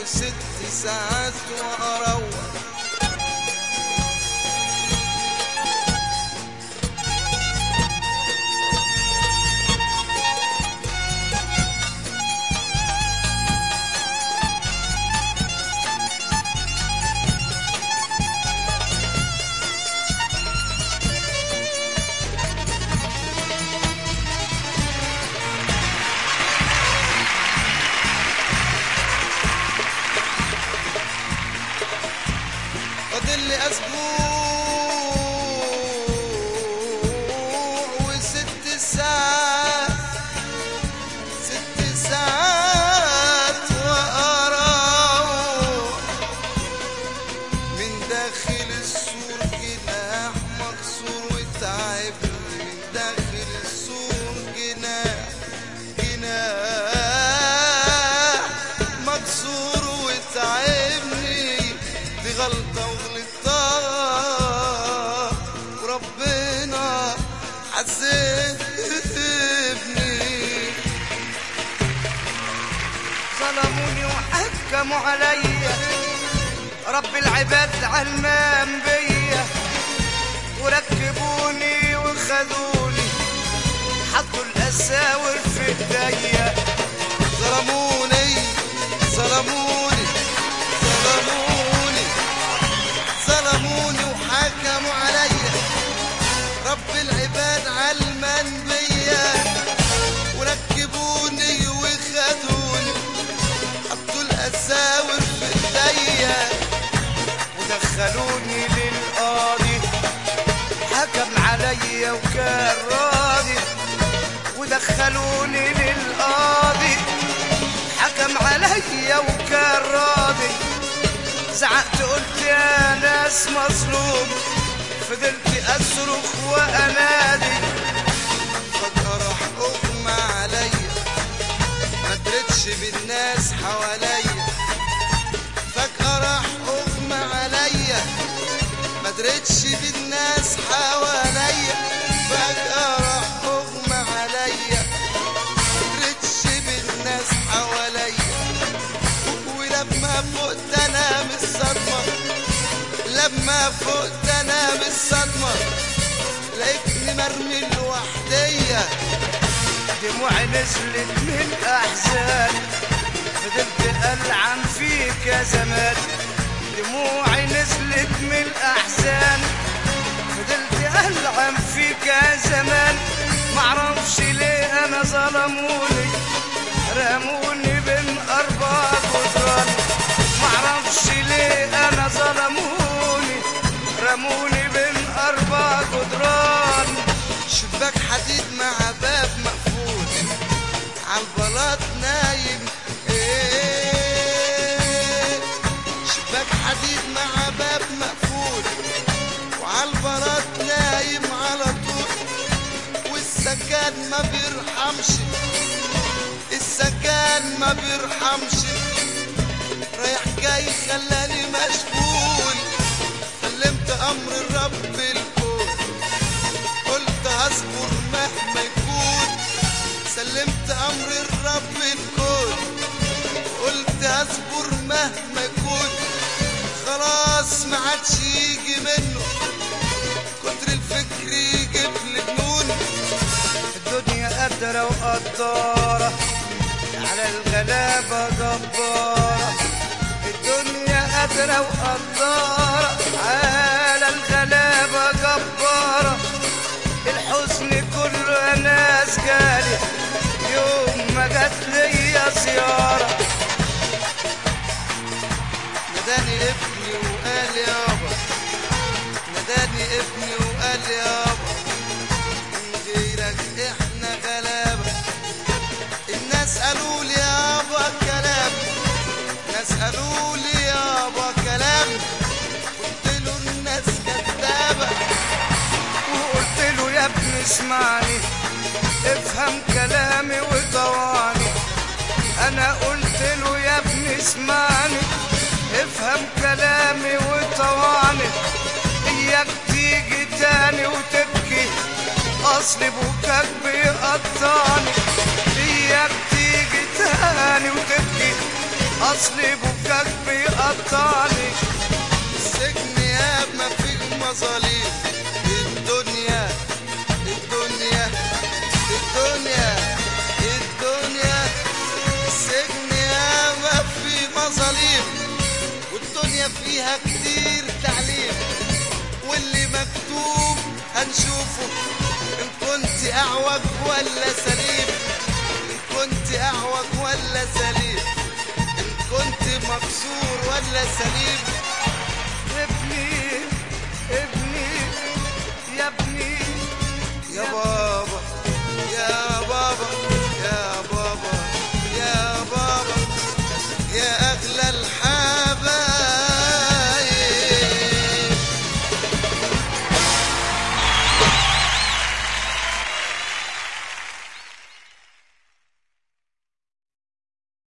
ست ساعات واروح فاضل لي اسبوع وست ساعات ست ساعات واروح من داخل السور جناح مكسور وتعبني من داخل السور جناح جناح مكسور وتعبني دي غلطة وغلطة وربنا عذبني ظلموني وحكموا عليا رب العباد علمان بيا وركبوني وخدوني حطوا الاساور في ايديا ظلموني ظلموني ظلموني ظلموني وحكموا عليا رب العباد علمان بيا وركبوني وخدوني حطوا الاساور في ايديا ودخلوني للقاضي حكم عليا وكان راضي ودخلوني للقاضي حكم عليا وكان راضي زعقت قلت يا ناس مظلوم فضلت اصرخ وانادي فجأة راح أغمى عليا ما درتش بالناس حواليا فجأة راح أغمى عليا ما درتش بالناس حواليا فجأة راح أغمى عليا ما درتش بالناس حواليا ولما فقت أنا من الصدمة لما فقت أنا من الصدمة لقيتني مرمي لوحديا دموعي نزلت من احزان فضلت العن فيك يا زمان دموعي نزلت من احزان فضلت العن فيك يا زمان معرفش ليه انا ظلموني رموني بين اربع جدران معرفش ليه انا ظلموني رموني بين اربع جدران شباك حديد مع باب مقفول عالبلاط نايم ايه شباك حديد مع باب مقفول وعالبلاط نايم على طول والسكان ما بيرحمش السكان ما بيرحمش رايح جاي خلاني مشغول سلمت امر الرب الكون قلت هصبر مهما يكون سلمت امر الرب الكون قلت هصبر مهما يكون خلاص ما عادش يجي منه كتر الفكر يجيب لي جنون الدنيا قادرة وقدارة على الغلابة جبارة الدنيا قادرة وقدارة على الغلابة جبارة الحزن كله ناس جالي يوم ما جات ليا زيارة ناداني ابني وقال يابا ناداني ابني وقال يابا من غيرك احنا غلابة الناس قالوا لي يابا كلام ناس قالوا لي يابا كلام قلت له الناس كدابة وقلت له يا ابني اسمعني افهم كلامي وطوعني انا قلت له يا ابني اسمعني افهم كلامي وطوعني اياك تيجي تاني وتبكي اصل بكاك بيقطعني اياك تيجي تاني وتبكي اصلي بكاك بيقطعني السجن يا ما فيه مظاليم الدنيا الدنيا الدنيا الدنيا السجن يا ما فيه مظاليم والدنيا فيها كتير تعليم واللي مكتوب هنشوفه ان كنت اعوج ولا سليم ان كنت اعوج ولا سليم ان كنت مكسور ولا سليم